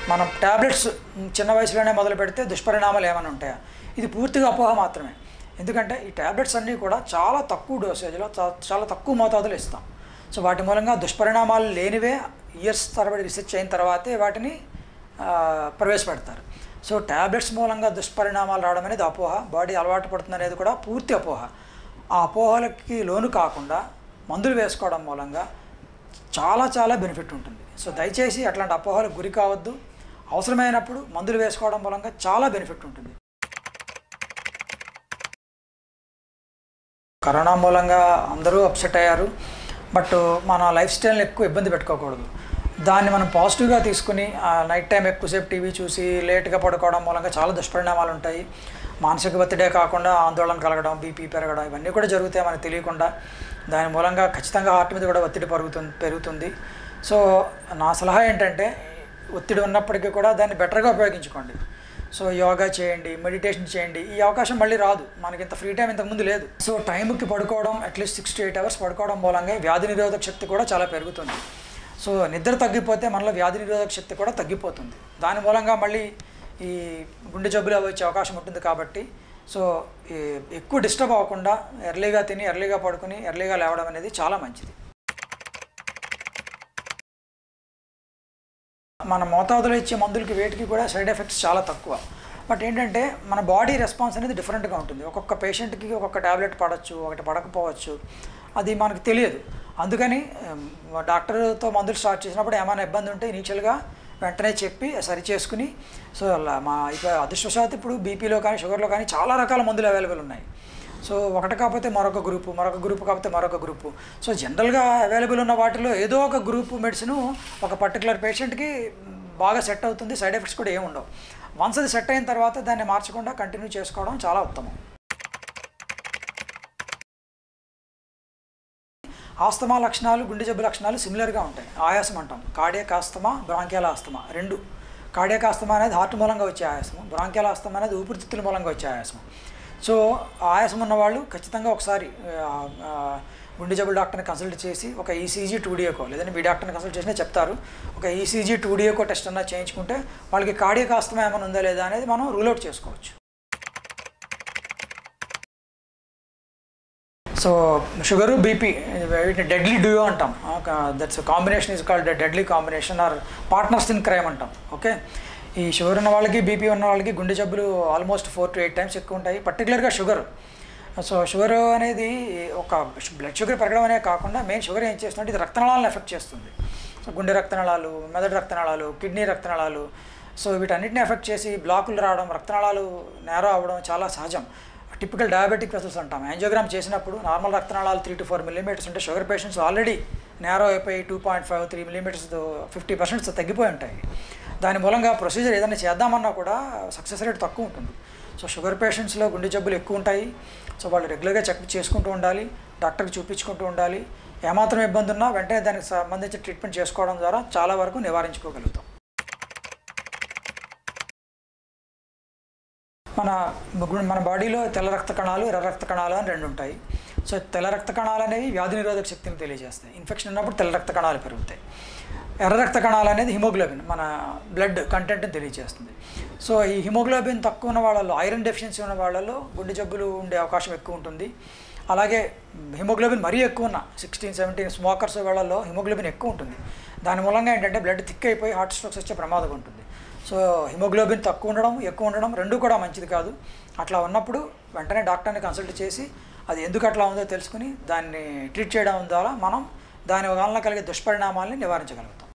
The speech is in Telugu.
మనం ట్యాబ్లెట్స్ చిన్న వయసులోనే మొదలు పెడితే దుష్పరిణామాలు ఏమైనా ఉంటాయా ఇది పూర్తిగా అపోహ మాత్రమే ఎందుకంటే ఈ ట్యాబ్లెట్స్ అన్నీ కూడా చాలా తక్కువ డోసేజ్లో చా- చాలా తక్కువ మోతాదులో ఇస్తాం సో వాటి మూలంగా దుష్పరిణామాలు లేనివే ఇయర్స్ తరబడి రీసెర్చ్ అయిన తర్వాతే వాటిని ఆ, ప్రవేశపెడతారు సో ట్యాబ్లెట్స్ మూలంగా దుష్పరిణామాలు రావడం అనేది అపోహ బాడీ అలవాటు పడుతుంది అనేది కూడా పూర్తి అపోహ ఆ అపోహలకి లోను కాకుండా మందులు వేసుకోవడం మూలంగా చాలా చాలా బెనిఫిట్ ఉంటుంది సో దయచేసి అట్లాంటి అపోహలకు గురి కావద్దు అవసరమైనప్పుడు మందులు వేసుకోవడం మూలంగా చాలా బెనిఫిట్ ఉంటుంది కరోనా మూలంగా అందరూ అప్సెట్ అయ్యారు బట్ మన లైఫ్ స్టైల్ని ఎక్కువ ఇబ్బంది పెట్టుకోకూడదు దాన్ని మనం పాజిటివ్గా తీసుకుని నైట్ టైం ఎక్కువసేపు టీవీ చూసి లేట్గా పడుకోవడం మూలంగా చాలా దుష్పరిణామాలు ఉంటాయి మానసిక ఒత్తిడే కాకుండా ఆందోళన కలగడం బీపీ పెరగడం ఇవన్నీ కూడా జరుగుతాయి మనకు తెలియకుండా దాని మూలంగా ఖచ్చితంగా హార్ట్ మీద కూడా ఒత్తిడి పెరుగుతుంది పెరుగుతుంది సో నా సలహా ఏంటంటే ఒత్తిడి ఉన్నప్పటికీ కూడా దాన్ని బెటర్గా ఉపయోగించుకోండి సో యోగా చేయండి మెడిటేషన్ చేయండి ఈ అవకాశం మళ్ళీ రాదు మనకి ఇంత ఫ్రీ టైం ఇంతకుముందు లేదు సో టైంకి పడుకోవడం at least six to eight hours పడుకోవడం మూలంగా వ్యాధి నిరోధక శక్తి కూడా చాలా పెరుగుతుంది సో నిద్ర తగ్గిపోతే మనలో వ్యాధి నిరోధక శక్తి కూడా తగ్గిపోతుంది దాని మూలంగా మళ్ళీ ఈ గుండె జబ్బులు అవి వచ్చే అవకాశం ఉంటుంది కాబట్టి సో ఈ ఎక్కువ డిస్టర్బ్ అవ్వకుండా ఎర్లీగా తిని ఎర్లీగా పడుకుని ఎర్లీగా లేవడం అనేది చాలా మంచిది మన మోతాదులో ఇచ్చే మందులకి వేటికి కూడా సైడ్ ఎఫెక్ట్స్ చాలా తక్కువ బట్ ఏంటంటే మన బాడీ రెస్పాన్స్ అనేది డిఫరెంట్గా ఉంటుంది ఒక్కొక్క పేషెంట్కి ఒక్కొక్క ట్యాబ్లెట్ పడవచ్చు ఒకటి పడకపోవచ్చు అది మనకు తెలియదు అందుకని ఉమ్, డాక్టర్తో మందులు స్టార్ట్ చేసినప్పుడు ఏమైనా ఇబ్బంది ఉంటే ఇనీషియల్గా వెంటనే చెప్పి సరి చేసుకుని సో అలా మా ఇప్పుడు అదృష్టవశాత్తు ఇప్పుడు బీపీలో కానీ షుగర్లో కానీ చాలా రకాల మందులు అవైలబుల్ ఉన్నాయి సో ఒకటి కాకపోతే మరొక గ్రూపు మరొక గ్రూపు కాకపోతే మరొక గ్రూపు సో జనరల్గా అవైలబుల్ ఉన్న వాటిలో ఏదో ఒక గ్రూపు మెడిసిన్ ఒక పర్టికులర్ పేషెంట్కి బాగా సెట్ అవుతుంది సైడ్ ఎఫెక్ట్స్ కూడా ఏమి ఉండవు వన్స్ అది సెట్ అయిన తర్వాత దాన్ని మార్చకుండా కంటిన్యూ చేసుకోవడం చాలా ఉత్తమం ఆస్తమా లక్షణాలు గుండె జబ్బు లక్షణాలు సిమిలర్గా ఉంటాయి ఆయాసం అంటాం కార్డియక్ ఆస్తమా బ్రాంకియాల ఆస్తమా రెండు కార్డియక్ ఆస్తమా అనేది హార్ట్ మూలంగా వచ్చే ఆయాసం బ్రాంకియాల ఆస్తమా అనేది ఊపిరితిత్తుల మూలంగా వచ్చే ఆయాసం సో ఆయాసం ఉన్న వాళ్ళు ఖచ్చితంగా ఒకసారి ఆ, ఆ, గుండె జబ్బుల డాక్టర్ని కన్సల్ట్ చేసి ఒక ఈసీజీ టూడియోకో లేదంటే మీ డాక్టర్ని కన్సల్ట్ చేసినా చెప్తారు ఒక ఈసీజీ టూడియోకో టెస్ట్ అన్నా చేయించుకుంటే వాళ్ళకి కార్డియక్ ఆస్తమా ఏమైనా ఉందా లేదా అనేది మనం రూల్ అవుట్ చేసుకోవచ్చు so sugar BP deadly duo అంటాం that's combination is called deadly combination or partners in crime అంటాం ఓకే ఈ షుగర్ ఉన్న వాళ్ళకి బీపీ ఉన్న వాళ్ళకి గుండె జబ్బులు almost four to eight times ఎక్కువ ఉంటాయి పర్టికులర్గా షుగర్ సో షుగర్ అనేది ఒక బ్లడ్ షుగర్ పెరగడం అనే కాకుండా మెయిన్ షుగర్ ఏం చేస్తుందంటే ఇది రక్తనాళాలను ఎఫెక్ట్ చేస్తుంది సో గుండె రక్తనాళాలు మెదడు రక్తనాళాలు కిడ్నీ రక్తనాళాలు సో వీటన్నిటిని ఎఫెక్ట్ చేసి బ్లాకులు రావడం రక్తనాళాలు నేరో అవ్వడం చాలా సహజం టిపికల్ డయాబెటిక్ వెసల్స్ అంటాం యాంజియోగ్రామ్ చేసినప్పుడు నార్మల్ రక్తనాళాలు త్రీ టు ఫోర్ మిల్లీమీటర్స్ ఉంటే షుగర్ పేషెంట్స్ ఆల్రెడీ నేరో అయిపోయి two point five three millimetres fifty percent తగ్గిపోయి ఉంటాయి దాని మూలంగా ప్రొసీజర్ ఏదైనా చేద్దామన్నా కూడా సక్సెస్ రేట్ తక్కువ ఉంటుంది సో షుగర్ పేషెంట్స్లో గుండె జబ్బులు ఎక్కువ ఉంటాయి సో వాళ్ళు రెగ్యులర్గా చెక్ చేసుకుంటూ ఉండాలి డాక్టర్కి చూపించుకుంటూ ఉండాలి ఏమాత్రం ఇబ్బంది ఉన్నా వెంటనే దానికి సంబంధించిన ట్రీట్మెంట్ చేసుకోవడం ద్వారా చాలా వరకు నివారించుకోగలుగుతాం మన గు- మన బాడీలో తెల్ల రక్త కణాలు ఎర్ర రక్త కణాలు అని రెండు ఉంటాయి సో తెల్ల రక్త కణాలు అనేవి వ్యాధి నిరోధక శక్తిని తెలియజేస్తాయి ఇన్ఫెక్షన్ ఉన్నప్పుడు తెల్ల రక్త కణాలు పెరుగుతాయి ఎర్ర రక్త కణాలు అనేది హిమోగ్లోబిన్ మన బ్లడ్ కంటెంట్ని తెలియజేస్తుంది సో ఈ హిమోగ్లోబిన్ తక్కువ ఉన్న వాళ్ళలో ఐరన్ డెఫిషియన్సీ ఉన్న వాళ్ళలో గుండె జబ్బులు ఉండే అవకాశం ఎక్కువ ఉంటుంది అలాగే హిమోగ్లోబిన్ మరీ ఎక్కువ ఉన్న సిక్స్టీన్ సెవెంటీన్ స్మోకర్స్ వాళ్ళలో హిమోగ్లోబిన్ ఎక్కువ ఉంటుంది దాని మూలంగా ఏంటంటే బ్లడ్ థిక్ అయిపోయి హార్ట్ స్ట్రోక్స్ వచ్చే ప్రమాదం ఉంటుంది సో హిమోగ్లోబిన్ తక్కువ ఉండడం ఎక్కువ ఉండడం రెండు కూడా మంచిది కాదు అట్లా ఉన్నప్పుడు వెంటనే డాక్టర్ని కన్సల్ట్ చేసి అది ఎందుకు అట్లా ఉందో తెలుసుకుని దాన్ని ట్రీట్ చేయడం ద్వారా మనం దాని వలన కలిగే దుష్పరిణామాలని నివారించగలుగుతాం